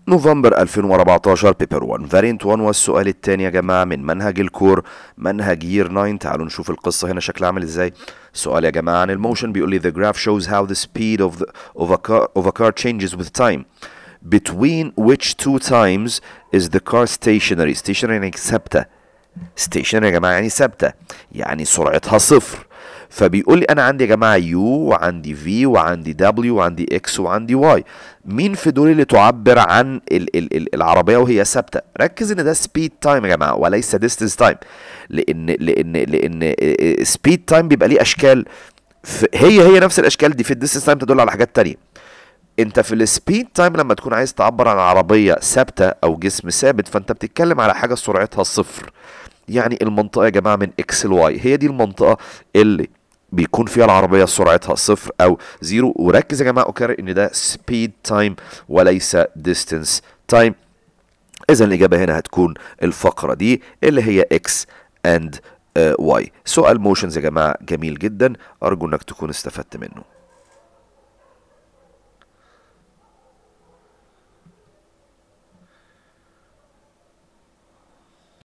نوفمبر 2014 بيبر 1 فارينت 1 والسؤال الثاني يا جماعه من منهج الكور منهج يير 9 تعالوا نشوف القصه هنا شكلها عامل ازاي سؤال يا جماعه عن الموشن بيقول لي the graph shows how the speed of the of a car of a car changes with time between which two times is the car stationary stationary يعني ثابته stationary يا جماعه يعني ثابته يعني سرعتها صفر فبيقول لي انا عندي يا جماعه يو وعندي في وعندي دبليو وعندي اكس وعندي واي مين في دول اللي تعبر عن ال ال ال العربيه وهي ثابته ركز ان ده سبيد تايم يا جماعه وليس ديستنس تايم لان لان لان سبيد تايم بيبقى ليه اشكال هي هي نفس الاشكال دي في الديستنس تايم تدل على حاجات تانية انت في السبيد تايم لما تكون عايز تعبر عن عربيه ثابته او جسم ثابت فانت بتتكلم على حاجه سرعتها صفر يعني المنطقه يا جماعه من اكس لواي هي دي المنطقه اللي بيكون فيها العربية سرعتها صفر أو زيرو وركز يا جماعة أكرر إن ده سبيد تايم وليس ديستنس تايم إذا الإجابة هنا هتكون الفقرة دي اللي هي إكس أند واي سؤال موشنز يا جماعة جميل جدا أرجو إنك تكون استفدت منه